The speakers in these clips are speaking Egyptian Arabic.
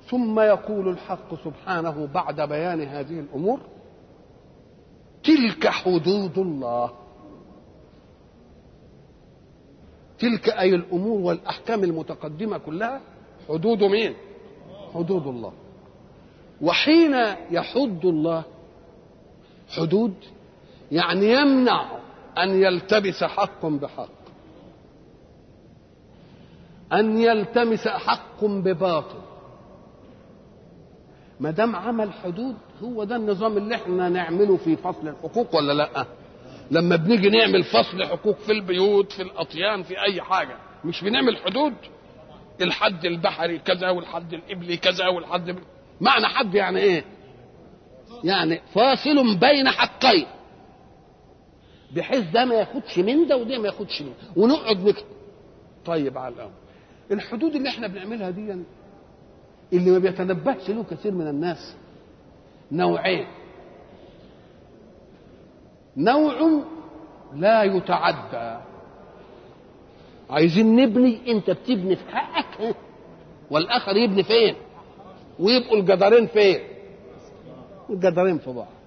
ثم يقول الحق سبحانه بعد بيان هذه الامور تلك حدود الله تلك اي الامور والاحكام المتقدمه كلها حدود مين حدود الله وحين يحد الله حدود يعني يمنع ان يلتبس حق بحق ان يلتمس حق بباطل ما دام عمل حدود هو ده النظام اللي احنا نعمله في فصل الحقوق ولا لا لما بنيجي نعمل فصل حقوق في البيوت في الاطيان في اي حاجه مش بنعمل حدود الحد البحري كذا والحد الابلي كذا والحد معنى حد يعني ايه يعني فاصل بين حقين بحيث ده ما ياخدش من ده وده ما ياخدش من ده ونقعد نكتب طيب على الامر الحدود اللي احنا بنعملها دي اللي ما بيتنبهش له كثير من الناس نوعين نوع لا يتعدى عايزين نبني انت بتبني في حقك والاخر يبني فين ويبقوا الجدارين فين الجدارين في بعض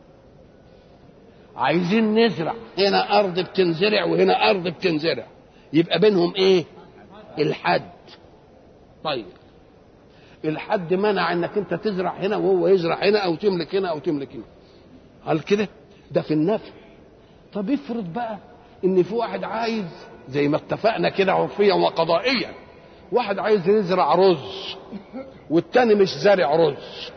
عايزين نزرع هنا ارض بتنزرع وهنا ارض بتنزرع يبقى بينهم ايه الحد طيب الحد منع انك انت تزرع هنا وهو يزرع هنا او تملك هنا او تملك هنا هل كده ده في النفع طب افرض بقى ان في واحد عايز زي ما اتفقنا كده عرفيا وقضائيا واحد عايز يزرع رز والتاني مش زارع رز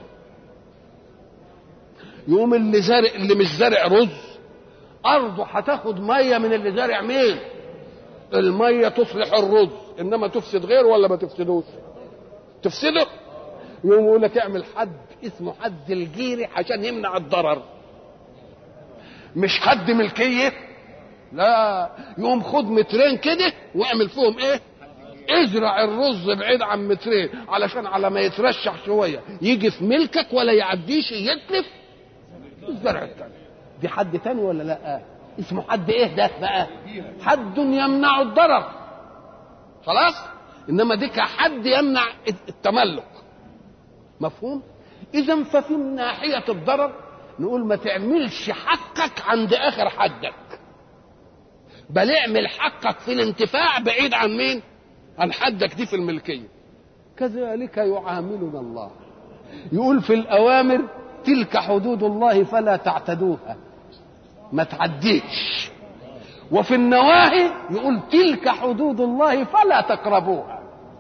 يقوم اللي زارع اللي مش زارع رز ارضه هتاخد ميه من اللي زارع مين الميه تصلح الرز انما تفسد غيره ولا ما تفسدوش تفسده يقوم يقول لك اعمل حد اسمه حد الجيري عشان يمنع الضرر مش حد ملكيه لا يقوم خد مترين كده واعمل فيهم ايه ازرع الرز بعيد عن مترين علشان على ما يترشح شويه يجي في ملكك ولا يعديش يتلف الزرع الثاني دي حد تاني ولا لا اسمه حد ايه ده بقى حد يمنع الضرر خلاص انما دي كحد يمنع التملك مفهوم اذا ففي من ناحيه الضرر نقول ما تعملش حقك عند اخر حدك بل اعمل حقك في الانتفاع بعيد عن مين عن حدك دي في الملكيه كذلك يعاملنا الله يقول في الاوامر تلك حدود الله فلا تعتدوها ما تعديش وفي النواهي يقول تلك حدود الله فلا تقربوها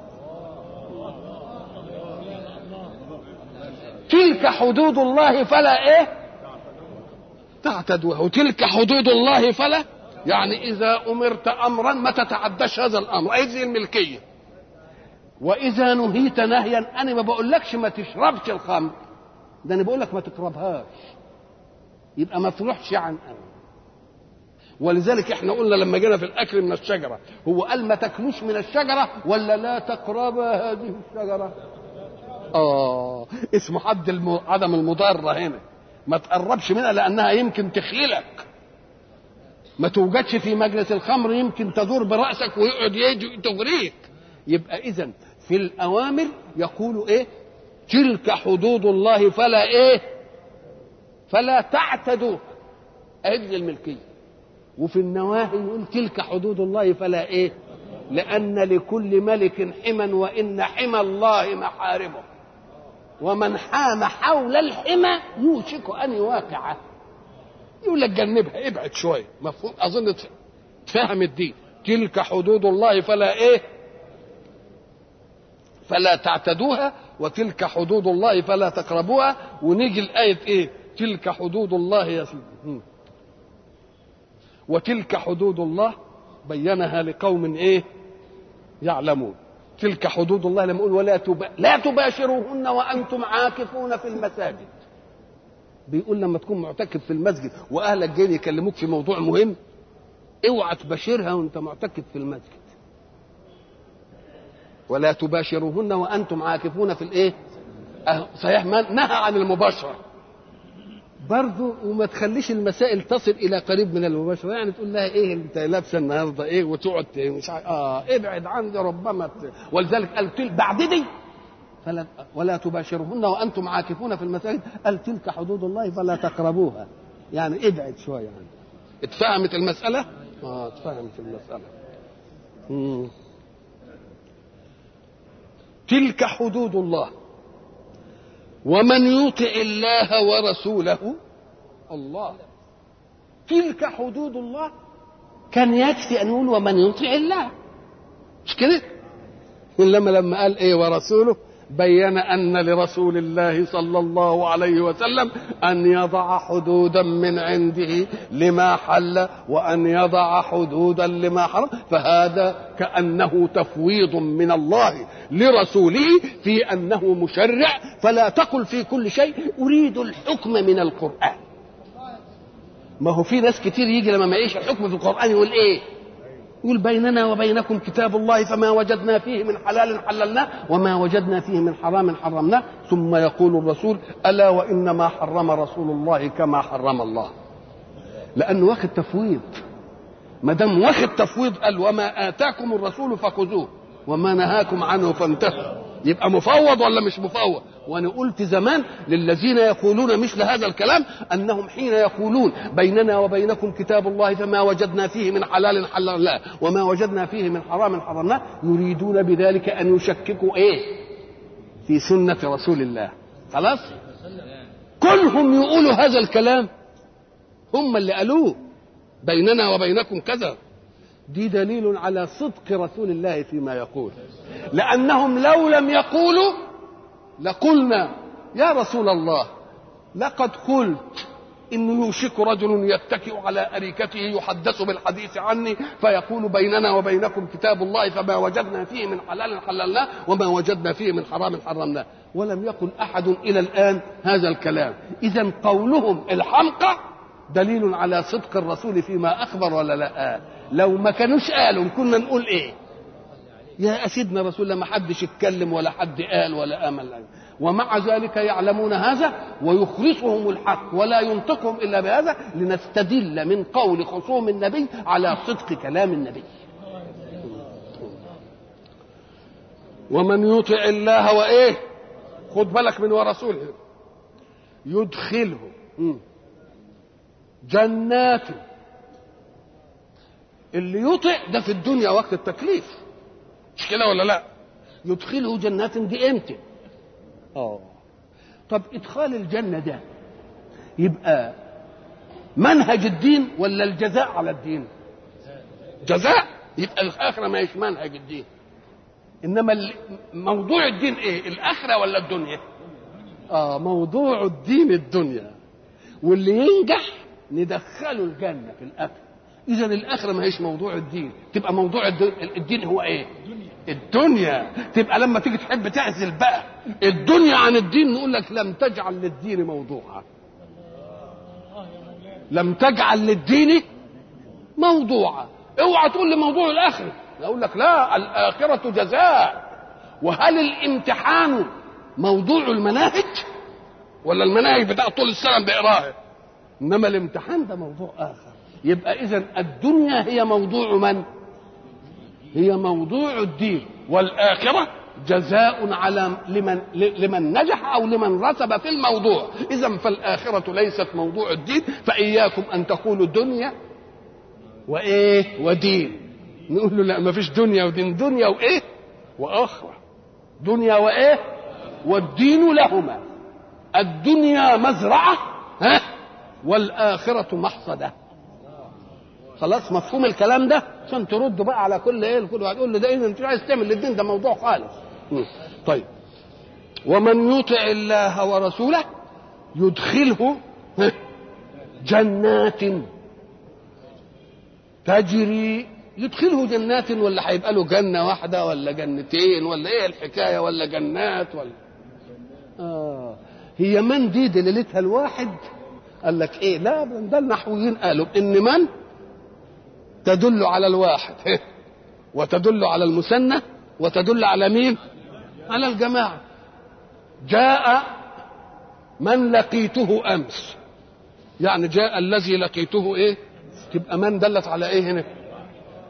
تلك حدود الله فلا ايه تعتدوها وتلك حدود الله فلا يعني اذا امرت امرا ما تتعداش هذا الامر اي الملكيه واذا نهيت نهيا انا ما بقولكش ما تشربش الخمر ده انا بقول لك ما تقربهاش يبقى ما تروحش عن امر ولذلك احنا قلنا لما جينا في الاكل من الشجره هو قال ما تاكلوش من الشجره ولا لا تقربا هذه الشجره اه اسمه حد الم... عدم المضاره هنا ما تقربش منها لانها يمكن تخيلك ما توجدش في مجلس الخمر يمكن تدور براسك ويقعد يجي تغريك يبقى اذا في الاوامر يقول ايه تلك حدود الله فلا ايه فلا تعتدوا ادي الملكيه وفي النواهي يقول تلك حدود الله فلا ايه لان لكل ملك حما وان حمى الله محارمه ومن حام حول الحمى يوشك ان يواقعه يقول لك جنبها ابعد شويه مفهوم اظن تفهم الدين تلك حدود الله فلا ايه فلا تعتدوها وتلك حدود الله فلا تقربوها ونيجي الآية إيه تلك حدود الله يا سيدي وتلك حدود الله بينها لقوم إيه يعلمون تلك حدود الله لما يقول ولا تبا... لا تباشروهن وأنتم عاكفون في المساجد بيقول لما تكون معتكف في المسجد وأهلك جايين يكلموك في موضوع مهم اوعى تباشرها وانت معتكف في المسجد ولا تباشروهن وانتم عاكفون في الايه أه صحيح ما نهى عن المباشره برضه وما تخليش المسائل تصل الى قريب من المباشره يعني تقول لها ايه انت لابسه النهارده ايه وتقعد مش اه ابعد عني ربما ت... ولذلك قال بعد دي فلا ولا تباشرهن وانتم عاكفون في المساجد قال تلك حدود الله فلا تقربوها يعني ابعد شويه يعني اتفهمت المساله اه اتفهمت المساله مم. تلك حدود الله ومن يطع الله ورسوله الله تلك حدود الله كان يكفي ان يقول ومن يطع الله مش كده انما لما قال ايه ورسوله بين ان لرسول الله صلى الله عليه وسلم ان يضع حدودا من عنده لما حل وان يضع حدودا لما حرم فهذا كانه تفويض من الله لرسوله في انه مشرع فلا تقل في كل شيء اريد الحكم من القران ما هو في ناس كتير يجي لما ما يعيش الحكم في القران يقول ايه يقول بيننا وبينكم كتاب الله فما وجدنا فيه من حلال حللناه وما وجدنا فيه من حرام حرمناه ثم يقول الرسول الا وانما حرم رسول الله كما حرم الله لانه واخد تفويض ما دام واخد تفويض قال وما اتاكم الرسول فخذوه وما نهاكم عنه فانتهوا يبقى مفوض ولا مش مفوض وانا قلت زمان للذين يقولون مثل هذا الكلام انهم حين يقولون بيننا وبينكم كتاب الله فما وجدنا فيه من حلال حللناه وما وجدنا فيه من حرام حرمناه يريدون بذلك ان يشككوا ايه في سنه رسول الله خلاص كلهم يقولوا هذا الكلام هم اللي قالوه بيننا وبينكم كذا دي دليل على صدق رسول الله فيما يقول لأنهم لو لم يقولوا لقلنا يا رسول الله لقد قلت إنه يوشك رجل يتكئ على أريكته يحدث بالحديث عني فيقول بيننا وبينكم كتاب الله فما وجدنا فيه من حلال حللناه وما وجدنا فيه من حرام حرمناه ولم يقل أحد إلى الآن هذا الكلام إذا قولهم الحمقى دليل على صدق الرسول فيما أخبر ولا لا لو ما كانوش قالوا كنا نقول ايه يا سيدنا رسول الله ما حدش اتكلم ولا حد قال ولا امل ومع ذلك يعلمون هذا ويخرصهم الحق ولا ينطقهم الا بهذا لنستدل من قول خصوم النبي على صدق كلام النبي ومن يطع الله وايه خد بالك من ورسوله يدخله جنات اللي يطع ده في الدنيا وقت التكليف مش كده ولا لا يدخله جنات دي امتى اه طب ادخال الجنه ده يبقى منهج الدين ولا الجزاء على الدين جزاء يبقى الاخره ما هيش منهج الدين انما موضوع الدين ايه الاخره ولا الدنيا اه موضوع الدين الدنيا واللي ينجح ندخله الجنه في الاخره اذا الاخره ما هيش موضوع الدين تبقى موضوع الدين هو ايه الدنيا تبقى لما تيجي تحب تعزل بقى الدنيا عن الدين نقول لك لم تجعل للدين موضوعا لم تجعل للدين موضوعا اوعى تقول لي موضوع الاخره اقول لك لا الاخره جزاء وهل الامتحان موضوع المناهج ولا المناهج بتاع طول السنه بقراها انما الامتحان ده موضوع اخر يبقى اذا الدنيا هي موضوع من هي موضوع الدين والاخره جزاء على لمن لمن نجح او لمن رسب في الموضوع اذا فالاخره ليست موضوع الدين فاياكم ان تقولوا دنيا وايه ودين نقول له لا ما فيش دنيا ودين دنيا وايه واخره دنيا وايه والدين لهما الدنيا مزرعه ها والاخره محصده خلاص مفهوم الكلام ده عشان تردوا بقى على كل ايه كل واحد يقول له ده ايه انت مش عايز تعمل للدين ده موضوع خالص طيب ومن يطع الله ورسوله يدخله جنات تجري يدخله جنات ولا هيبقى له جنه واحده ولا جنتين ولا ايه الحكايه ولا جنات ولا اه هي من دي دليلتها الواحد قال لك ايه لا ده النحويين قالوا ان من تدل على الواحد وتدل على المثنى وتدل على مين على الجماعة جاء من لقيته أمس يعني جاء الذي لقيته إيه تبقى من دلت على إيه هنا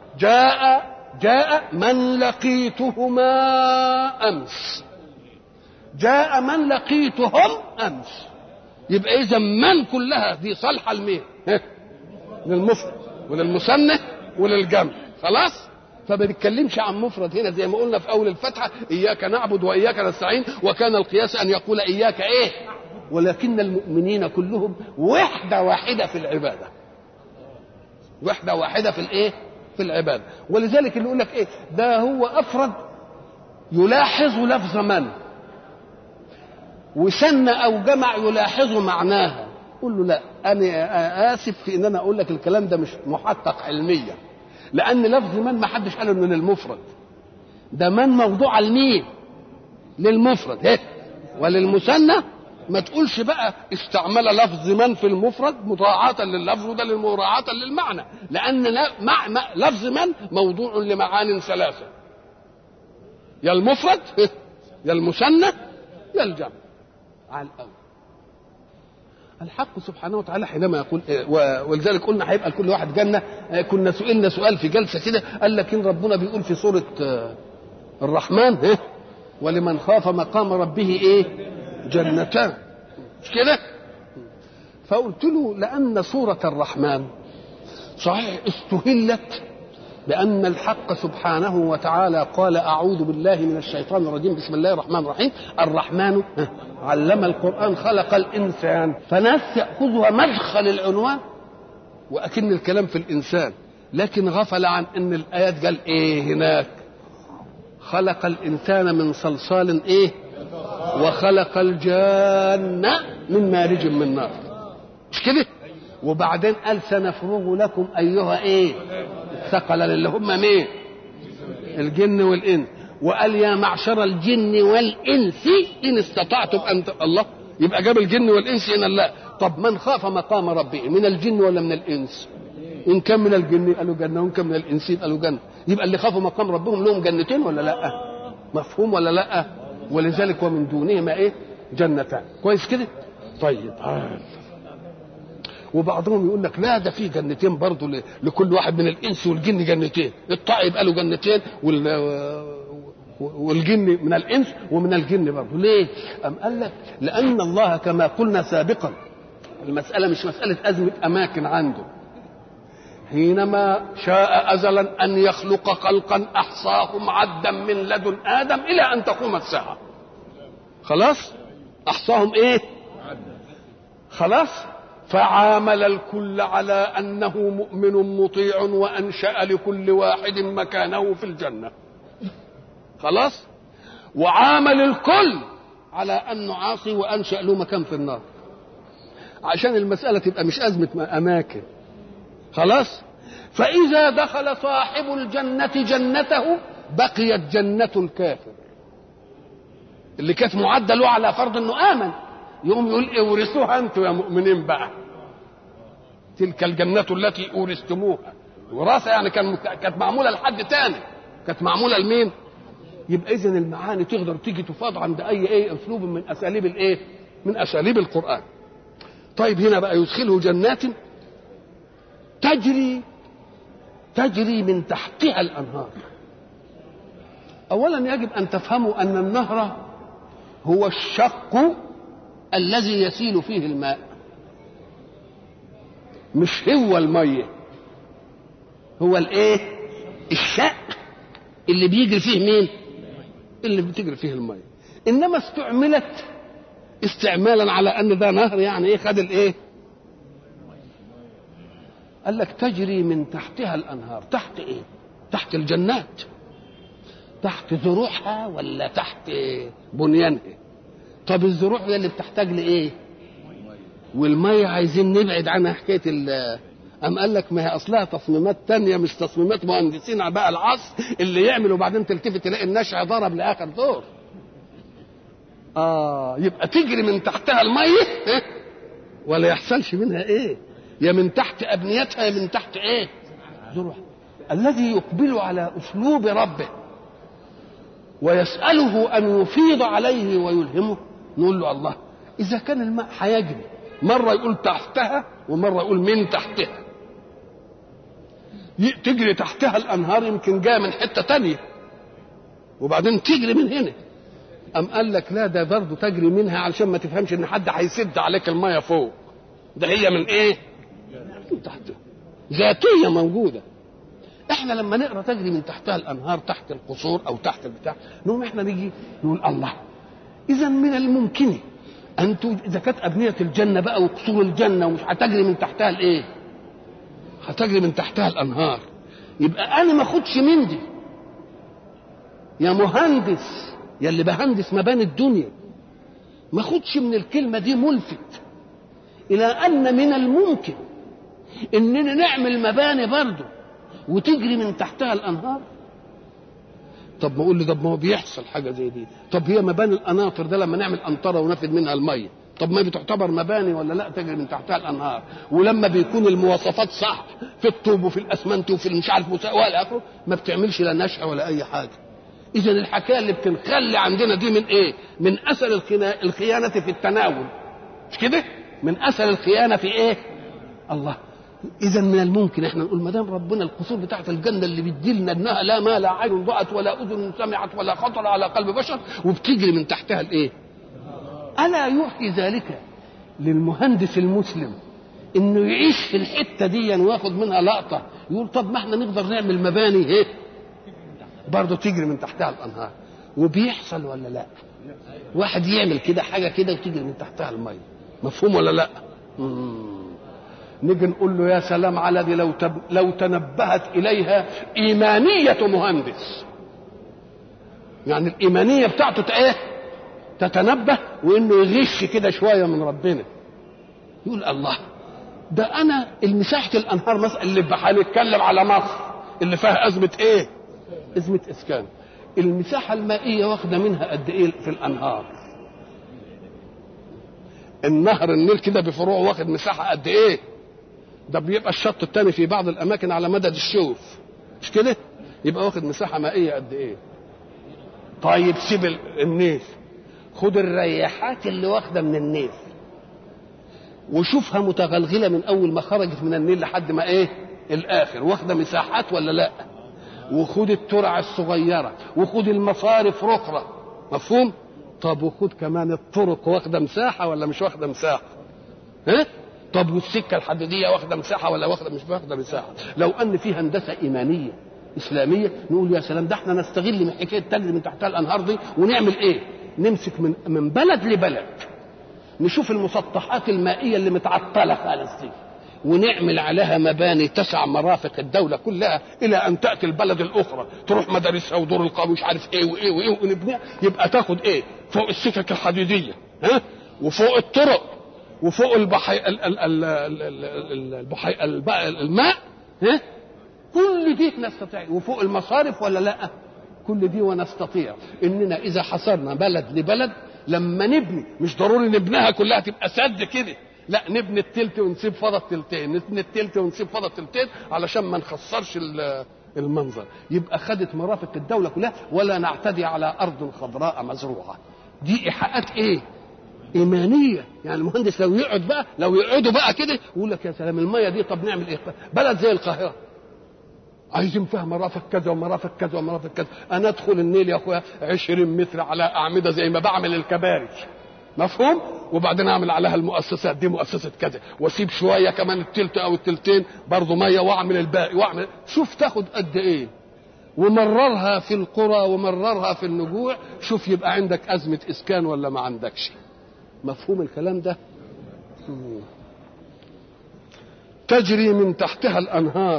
جاء جاء من لقيتهما أمس جاء من لقيتهم امس يبقى اذا من كلها دي صالحه لمين ها؟ للمفرد وللمثنى وللجمع خلاص فما بيتكلمش عن مفرد هنا زي ما قلنا في اول الفتحه اياك نعبد واياك نستعين وكان القياس ان يقول اياك ايه ولكن المؤمنين كلهم وحده واحده في العباده وحده واحده في الايه في العباده ولذلك اللي يقول لك ايه ده هو افرد يلاحظ لفظ من وسن او جمع يلاحظ معناها قول له لا انا اسف في ان انا اقول لك الكلام ده مش محقق علميا لان لفظ من ما حدش قاله من المفرد ده من موضوع لمين للمفرد هيك وللمثنى ما تقولش بقى استعمل لفظ من في المفرد مراعاة لللفظ وده مراعاة للمعنى لأن لا مع مع لفظ من موضوع لمعان ثلاثة يا المفرد يا المثنى يا الجمع على الأول الحق سبحانه وتعالى حينما يقول ولذلك قلنا هيبقى لكل واحد جنة كنا سئلنا سؤال في جلسة كده قال لك إن ربنا بيقول في سورة الرحمن ولمن خاف مقام ربه إيه جنتان مش كده فقلت له لأن سورة الرحمن صحيح استهلت بأن الحق سبحانه وتعالى قال أعوذ بالله من الشيطان الرجيم بسم الله الرحمن الرحيم الرحمن علم القرآن خلق الإنسان فناس يأخذها مدخل العنوان وأكن الكلام في الإنسان لكن غفل عن أن الآيات قال إيه هناك خلق الإنسان من صلصال إيه وخلق الجان من مارج من نار مش كده وبعدين قال سنفرغ لكم ايها ايه الثقل اللي هم مين الجن والانس وقال يا معشر الجن والانس ان استطعتم ان ت... الله يبقى جاب الجن والانس هنا لا طب من خاف مقام ربه من الجن ولا من الانس ان كان من الجن قالوا جنه وان كان من الانس قالوا جنه يبقى اللي خافوا مقام ربهم لهم جنتين ولا لا مفهوم ولا لا ولذلك ومن دونهما ايه جنتان كويس كده طيب آه. وبعضهم يقول لك لا ده في جنتين برضه لكل واحد من الانس والجن جنتين الطائب قالوا جنتين وال والجن من الانس ومن الجن برضه ليه ام قال لك لان الله كما قلنا سابقا المساله مش مساله ازمه اماكن عنده حينما شاء ازلا ان يخلق خلقا احصاهم عدا من لدن ادم الى ان تقوم الساعه خلاص احصاهم ايه خلاص فعامل الكل على انه مؤمن مطيع وانشا لكل واحد مكانه في الجنه خلاص وعامل الكل على انه عاصي وانشا له مكان في النار عشان المساله تبقى مش ازمه اماكن خلاص فاذا دخل صاحب الجنه جنته بقيت جنه الكافر اللي كانت معده له على فرض انه امن يقوم يقول اورثوها انتم يا مؤمنين بقى تلك الجنة التي أورثتموها وراثة يعني كان كانت معمولة لحد تاني كانت معمولة لمين؟ يبقى إذا المعاني تقدر تيجي تفاض عند أي إيه أسلوب من أساليب الإيه؟ من أساليب القرآن. طيب هنا بقى يدخله جنات تجري تجري من تحتها الأنهار. أولا يجب أن تفهموا أن النهر هو الشق الذي يسيل فيه الماء مش هو الميه هو الايه الشق اللي بيجري فيه مين اللي بتجري فيه الميه انما استعملت استعمالا على ان ده نهر يعني ايه خد الايه قال لك تجري من تحتها الانهار تحت ايه تحت الجنات تحت زروعها ولا تحت بنيانها طب الزروع هي اللي بتحتاج لايه والميه عايزين نبعد عنها حكايه ال أم قال لك ما هي أصلها تصميمات تانية مش تصميمات مهندسين بقى العصر اللي يعمل وبعدين تلتفت تلاقي النشع ضرب لآخر دور. آه يبقى تجري من تحتها المية ولا يحصلش منها إيه؟ يا من تحت أبنيتها يا من تحت إيه؟ زروع الذي يقبل على أسلوب ربه ويسأله أن يفيض عليه ويلهمه نقول له الله إذا كان الماء هيجري مرة يقول تحتها ومرة يقول من تحتها تجري تحتها الأنهار يمكن جاية من حتة تانية وبعدين تجري من هنا أم قال لك لا ده برضه تجري منها علشان ما تفهمش ان حد هيسد عليك الميه فوق ده هي من ايه من تحت ذاتيه موجوده احنا لما نقرا تجري من تحتها الانهار تحت القصور او تحت البتاع نقوم احنا نيجي نقول الله اذا من الممكن ان اذا كانت ابنيه الجنه بقى وقصور الجنه ومش هتجري من تحتها الايه هتجري من تحتها الانهار يبقى انا ما اخدش من دي يا مهندس يا اللي بهندس مباني الدنيا ما اخدش من الكلمه دي ملفت الى ان من الممكن اننا نعمل مباني برضه وتجري من تحتها الانهار طب ما اقول لي طب ما هو بيحصل حاجه زي دي طب هي مباني القناطر ده لما نعمل قنطره ونفد منها الميه طب ما بتعتبر مباني ولا لا تجري من تحتها الانهار ولما بيكون المواصفات صح في الطوب وفي الاسمنت وفي مش عارف والى اخره ما بتعملش لا نشأة ولا اي حاجه اذا الحكايه اللي بتنخلي عندنا دي من ايه من اثر الخيانه في التناول مش كده من اثر الخيانه في ايه الله اذا من الممكن احنا نقول ما دام ربنا القصور بتاعت الجنه اللي بيدي لنا انها لا ما لا عين رأت ولا اذن سمعت ولا خطر على قلب بشر وبتجري من تحتها الايه الا يعطي ذلك للمهندس المسلم انه يعيش في الحته دي وياخد منها لقطه يقول طب ما احنا نقدر نعمل مباني ايه برضه تجري من تحتها الانهار وبيحصل ولا لا واحد يعمل كده حاجه كده وتجري من تحتها الميه مفهوم ولا لا مم. نيجي نقول له يا سلام على دي لو تب... لو تنبهت اليها ايمانيه مهندس يعني الايمانيه بتاعته ايه تتنبه وانه يغش كده شويه من ربنا يقول الله ده انا المساحه الانهار مثلا اللي هنتكلم على مصر اللي فيها ازمه ايه ازمه اسكان المساحه المائيه واخده منها قد ايه في الانهار النهر النيل كده بفروعه واخد مساحه قد ايه ده بيبقى الشط الثاني في بعض الاماكن على مدد الشوف مش كده يبقى واخد مساحه مائيه قد ايه طيب سيب النيل خد الرياحات اللي واخده من النيل وشوفها متغلغله من اول ما خرجت من النيل لحد ما ايه الاخر واخده مساحات ولا لا وخد الترع الصغيره وخد المصارف رخره مفهوم طب وخد كمان الطرق واخده مساحه ولا مش واخده مساحه ها طب والسكه الحديديه واخده مساحه ولا واخده مش واخده مساحه لو ان في هندسه ايمانيه اسلاميه نقول يا سلام ده احنا نستغل من حكايه تجري من تحتها الانهار دي ونعمل ايه نمسك من من بلد لبلد نشوف المسطحات المائيه اللي متعطله خالص دي ونعمل عليها مباني تسع مرافق الدولة كلها إلى أن تأتي البلد الأخرى تروح مدارسها ودور القوم مش عارف إيه وإيه وإيه ونبنيها يبقى تاخد إيه فوق السكك الحديدية ها وفوق الطرق وفوق البحي ال ال ال ال البحي الماء ها كل دي نستطيع وفوق المصارف ولا لا كل دي ونستطيع اننا اذا حصرنا بلد لبلد لما نبني مش ضروري نبنيها كلها تبقى سد كده لا نبني التلت ونسيب فضى التلتين نبني التلت ونسيب فضى التلتين علشان ما نخسرش المنظر يبقى خدت مرافق الدوله كلها ولا نعتدي على ارض خضراء مزروعه دي ايحاءات ايه ايمانيه يعني المهندس لو يقعد بقى لو يقعدوا بقى كده يقول لك يا سلام الميه دي طب نعمل ايه بلد زي القاهره عايزين فيها مرافق كذا ومرافق كذا ومرافق كذا انا ادخل النيل يا اخويا 20 متر على اعمده زي ما بعمل الكباري مفهوم وبعدين اعمل عليها المؤسسات دي مؤسسه كذا واسيب شويه كمان التلت او التلتين برضه ميه واعمل الباقي واعمل شوف تاخد قد ايه ومررها في القرى ومررها في النجوع شوف يبقى عندك ازمه اسكان ولا ما عندكش مفهوم الكلام ده تجري من تحتها الانهار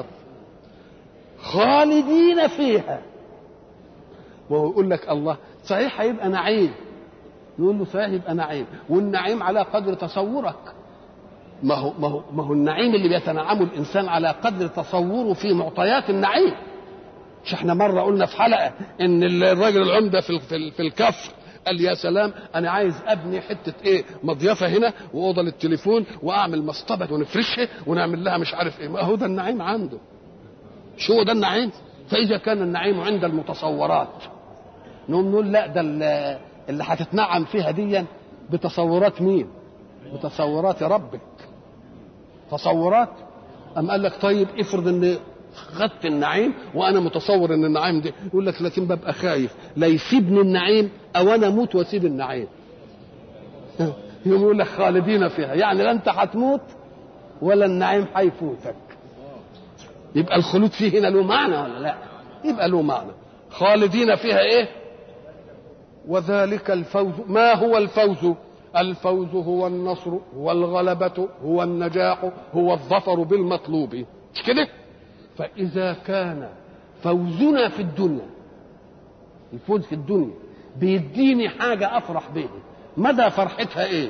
خالدين فيها وهو يقول لك الله صحيح هيبقى نعيم نقول له صحيح يبقى نعيم والنعيم على قدر تصورك ما هو ما هو ما هو النعيم اللي بيتنعمه الانسان على قدر تصوره في معطيات النعيم مش احنا مره قلنا في حلقه ان الراجل العمده في في الكف قال يا سلام انا عايز ابني حته ايه مضيفه هنا واوضه للتليفون واعمل مصطبه ونفرشها ونعمل لها مش عارف ايه ما هو ده النعيم عنده شو هو ده النعيم فاذا كان النعيم عند المتصورات نقوم نقول لا ده اللي هتتنعم فيها دي بتصورات مين بتصورات ربك تصورات أم قال لك طيب افرض ان خدت النعيم وانا متصور ان النعيم دي يقول لك لكن ببقى خايف لا يسيبني النعيم او انا اموت واسيب النعيم يقوم يقول لك خالدين فيها يعني لا انت هتموت ولا النعيم هيفوتك يبقى الخلود فيه هنا له معنى ولا لا يبقى له معنى خالدين فيها ايه وذلك الفوز ما هو الفوز الفوز هو النصر هو الغلبة هو النجاح هو الظفر بالمطلوب مش كده فإذا كان فوزنا في الدنيا الفوز في الدنيا بيديني حاجة أفرح بيها مدى فرحتها إيه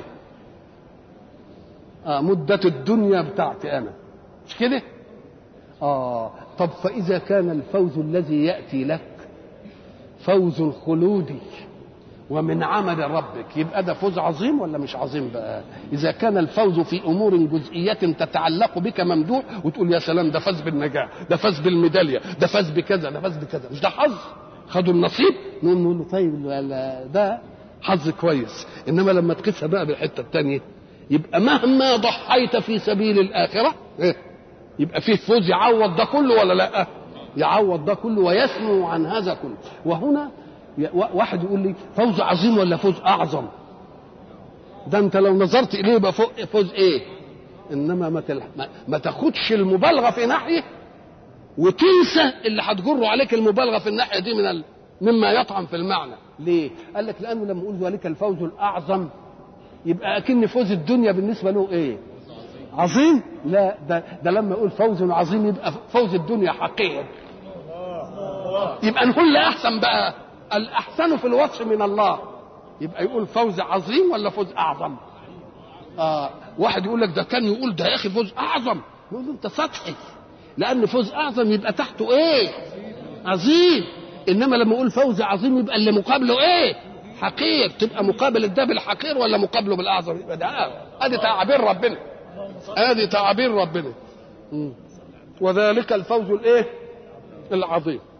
آه مدة الدنيا بتاعتي أنا مش كده آه طب فإذا كان الفوز الذي يأتي لك فوز خلودي ومن عمل ربك يبقى ده فوز عظيم ولا مش عظيم بقى اذا كان الفوز في امور جزئيه تتعلق بك ممدوح وتقول يا سلام ده فاز بالنجاح ده فاز بالميداليه ده فاز بكذا ده فاز بكذا مش ده حظ خدوا النصيب نقول نقول له طيب ده حظ كويس انما لما تقيسها بقى بالحته الثانيه يبقى مهما ضحيت في سبيل الاخره يبقى فيه فوز يعوض ده كله ولا لا يعوض ده كله ويسمو عن هذا كله وهنا واحد يقول لي فوز عظيم ولا فوز اعظم ده انت لو نظرت اليه يبقى فوز ايه انما ما, تل... ما تاخدش المبالغه في ناحيه وتنسى اللي هتجره عليك المبالغه في الناحيه دي من ال... مما يطعن في المعنى ليه قال لك لانه لما يقول ذلك الفوز الاعظم يبقى اكن فوز الدنيا بالنسبه له ايه عظيم لا ده ده لما يقول فوز عظيم يبقى فوز الدنيا حقير يبقى نقول لا احسن بقى الاحسن في الوصف من الله يبقى يقول فوز عظيم ولا فوز اعظم آه واحد يقول لك ده كان يقول ده يا اخي فوز اعظم يقول له انت سطحي لان فوز اعظم يبقى تحته ايه عظيم انما لما اقول فوز عظيم يبقى اللي مقابله ايه حقير تبقى مقابل ده بالحقير ولا مقابله بالاعظم يبقى ده ادي تعابير ربنا ادي تعابير ربنا وذلك الفوز الايه العظيم